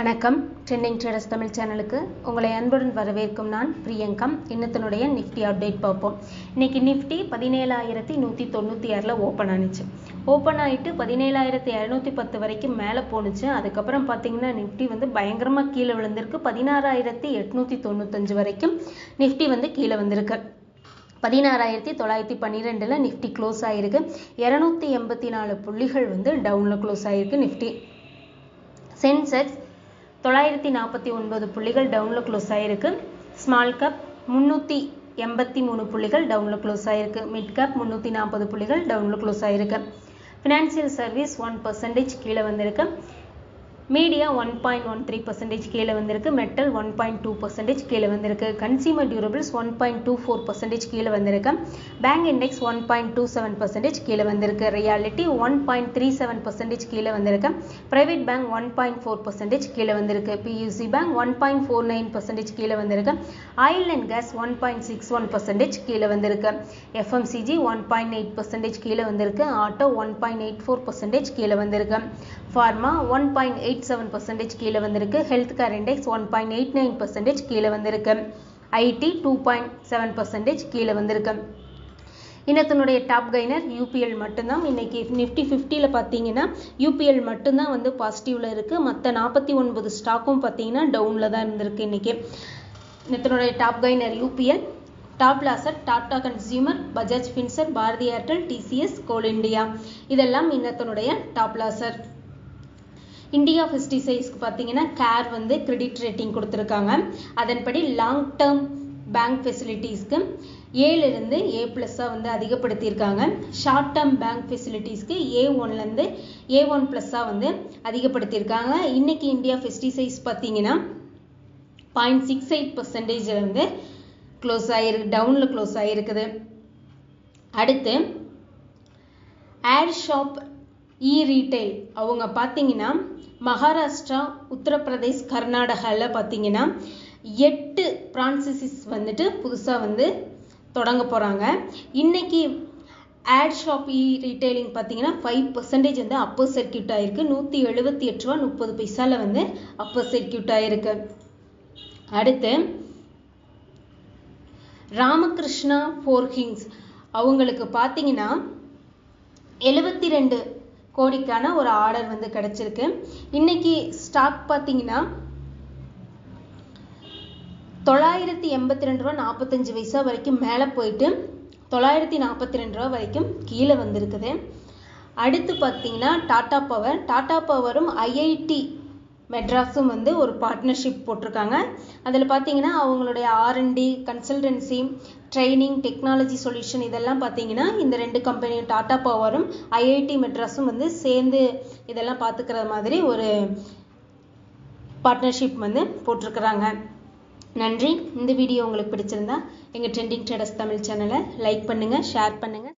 வணக்கம் trending traders Tamil சேனலுக்கு உங்களை அன்புடன் வரவேற்கும் நான் பிரியங்கா இன்னத்தினுடைய நிஃப்டி அப்டேட் பார்ப்போம் இன்னைக்கு நிஃப்டி பதினேழாயிரத்தி நூற்றி தொண்ணூற்றி ஆறில் ஓப்பன் ஆனிச்சு ஓப்பன் ஆகிட்டு பதினேழாயிரத்தி இரநூத்தி பத்து வரைக்கும் மேலே போணுச்சு அதுக்கப்புறம் பார்த்தீங்கன்னா நிஃப்டி வந்து பயங்கரமாக கீழே விழுந்திருக்கு பதினாறாயிரத்தி எட்நூற்றி தொண்ணூத்தஞ்சு வரைக்கும் நிஃப்டி வந்து கீழே வந்திருக்கு பதினாறாயிரத்தி தொள்ளாயிரத்தி பன்னிரெண்டில் நிஃப்டி க்ளோஸ் ஆகிருக்கு இரநூத்தி எண்பத்தி நாலு புள்ளிகள் வந்து டவுனில் க்ளோஸ் ஆகிருக்கு நிஃப்டி சென்செக்ஸ் தொள்ளாயிரத்தி நாற்பத்தி ஒன்பது புள்ளிகள் டவுனில் க்ளோஸ் ஆகிருக்கு ஸ்மால் கேப் முந்நூற்றி எண்பத்தி மூணு புள்ளிகள் டவுனில் க்ளோஸ் ஆகிருக்கு மிட் கேப் முந்நூற்றி நாற்பது புள்ளிகள் டவுனில் க்ளோஸ் ஆகிருக்கு ஃபினான்சியல் சர்வீஸ் ஒன் பர்சன்டேஜ் கீழே வந்திருக்கு media one point one three percentage கீழே வந்திருக்கு metal one point two percentage கீழே வந்திருக்கு consumer durables one point two four percentage கீழே வந்திருக்கு bank index one point two seven percentage கீழே வந்திருக்கு reality one point three seven percentage கீழே வந்திருக்கு private bank one point four percentage கீழே வந்திருக்கு PSU bank one point four nine percentage கீழே வந்திருக்கு oil and gas one point six one percentage கீழே வந்திருக்கு FMCG one point eight percentage கீழே வந்திருக்கு auto one point eight four percentage கீழே வந்திருக்கு pharma one point eight seven percentage கீழே வந்திருக்கு health care index one point eight nine percentage கீழே வந்திருக்கு IT two point seven percentage கீழே வந்திருக்கு இன்னத்தினுடைய டாப் கைனர் யூபிஎல் மட்டும்தான் இன்னைக்கு நிஃப்டி ஃபிஃப்டியில் பார்த்தீங்கன்னா யூபிஎல் மட்டும்தான் வந்து பாசிட்டிவில் இருக்குது மற்ற நாற்பத்தி ஒன்பது ஸ்டாக்கும் பார்த்தீங்கன்னா டவுனில் தான் இருந்திருக்கு இன்னைக்கு இன்னத்தினுடைய top gainer UPL top loser Tata consumer Bajaj Finserv Bharti Airtel TCS coal India இதெல்லாம் இன்னத்தினுடைய டாப் லாசர் இந்தியா ஃபிஃப்டி சைஸ்க்கு பார்த்தீங்கன்னா கேர் வந்து கிரெடிட் ரேட்டிங் கொடுத்துருக்காங்க அதன்படி லாங் டேர்ம் பேங்க் ஃபெசிலிட்டிஸ்க்கு ஏலேருந்து ஏ ப்ளஸ்ஸாக வந்து அதிகப்படுத்தியிருக்காங்க ஷார்ட் டேர்ம் பேங்க் ஃபெசிலிட்டிஸ்க்கு ஏ ஒன்லேருந்து ஏ ஒன் ப்ளஸ்ஸாக வந்து அதிகப்படுத்தியிருக்காங்க இன்னைக்கு இந்தியா ஃபிஃப்டி சைஸ் பார்த்தீங்கன்னா பாயிண்ட் சிக்ஸ் எயிட் பர்சன்டேஜில் வந்து க்ளோஸ் ஆகிருக்கு டவுனில் க்ளோஸ் ஆகிருக்குது அடுத்து ஏர் ஷாப் இ ரீட்டைல் அவங்க பார்த்தீங்கன்னா மகாராஷ்டிரா உத்தரப்பிரதேஷ் கர்நாடகாவில் பார்த்தீங்கன்னா எட்டு பிரான்சிசிஸ் வந்துட்டு புதுசாக வந்து தொடங்க போகிறாங்க இன்னைக்கு ஆட் ஷாப் இ ரீட்டைலிங் பார்த்தீங்கன்னா ஃபைவ் பர்சன்டேஜ் வந்து அப்பர் சர்க்கியூட் ஆயிருக்கு நூற்றி எழுபத்தி எட்டு ரூபா முப்பது பைசாவில் வந்து அப்பர் சர்க்கியூட் ஆயிருக்கு அடுத்து ராமகிருஷ்ணா ஃபோர்கிங்ஸ் அவங்களுக்கு பார்த்தீங்கன்னா எழுபத்தி ரெண்டு கோடிக்கான ஒரு ஆர்டர் வந்து கிடைச்சிருக்கு இன்னைக்கு ஸ்டாக் பார்த்தீங்கன்னா தொள்ளாயிரத்தி எண்பத்தி ரெண்டு ரூபா நாற்பத்தஞ்சு பைசா வரைக்கும் மேலே போயிட்டு தொள்ளாயிரத்தி நாற்பத்தி ரெண்டு ரூபா வரைக்கும் கீழே வந்திருக்குது அடுத்து பார்த்தீங்கன்னா டாடா பவர் டாடா பவரும் ஐஐடி மெட்ராஸும் வந்து ஒரு பார்ட்னர்ஷிப் போட்டிருக்காங்க அதில் பார்த்தீங்கன்னா அவங்களுடைய R and D consultancy training technology solution இதெல்லாம் பார்த்தீங்கன்னா இந்த ரெண்டு கம்பெனியும் டாடா பவரும் ஐஐடி மெட்ராஸும் வந்து சேர்ந்து இதெல்லாம் பார்த்துக்கிற மாதிரி ஒரு பார்ட்னர்ஷிப் வந்து போட்டிருக்கிறாங்க நன்றி இந்த வீடியோ உங்களுக்கு பிடிச்சிருந்தா எங்கள் ட்ரெண்டிங் ட்ரேடர்ஸ் தமிழ் சேனலை லைக் பண்ணுங்கள் ஷேர் பண்ணுங்கள்